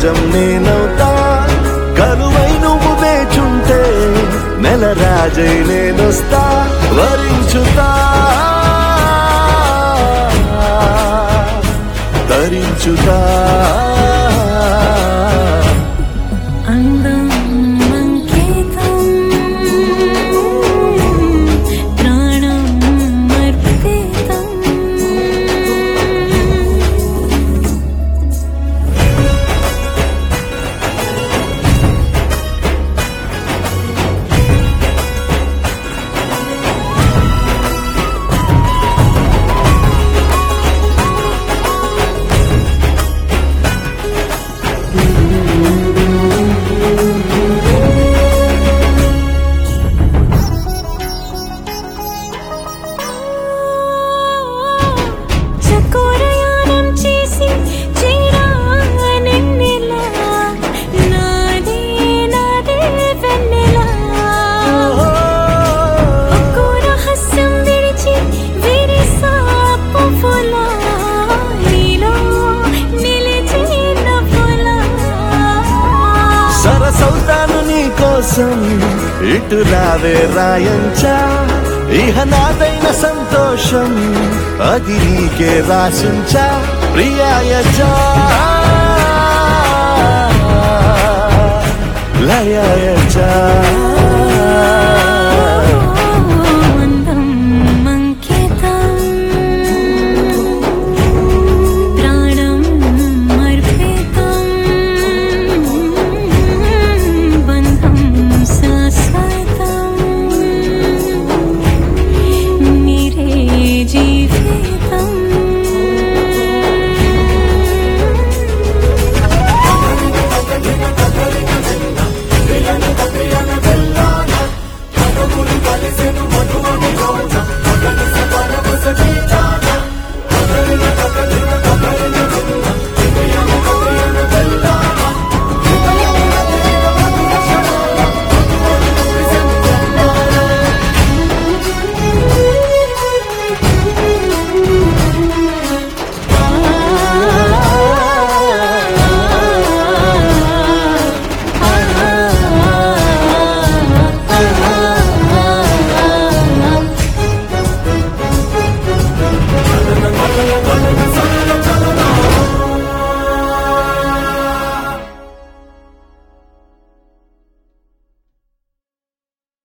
నిజం నేనవుతా కరువై నువ్వు వేచుంటే నెల రాజై నేనొస్తా వరించుతా ధరించుతా అందం అంకితం ప్రాణం అర్పితం చకోరయానం చేసి చేరానెన్నెలా నాదే నాదే వెన్నెలా ఒక్కో రహస్యం విడిచి విరిసా పువ్వులా నీలో నిలిచి నవ్వులా సరసవుతాను నీ కోసం ఇటు రావే రాయంచా ఇహ నాదైన సంతోషం అది నీకే రాసుంచా ప్రియాయచా లయాయచా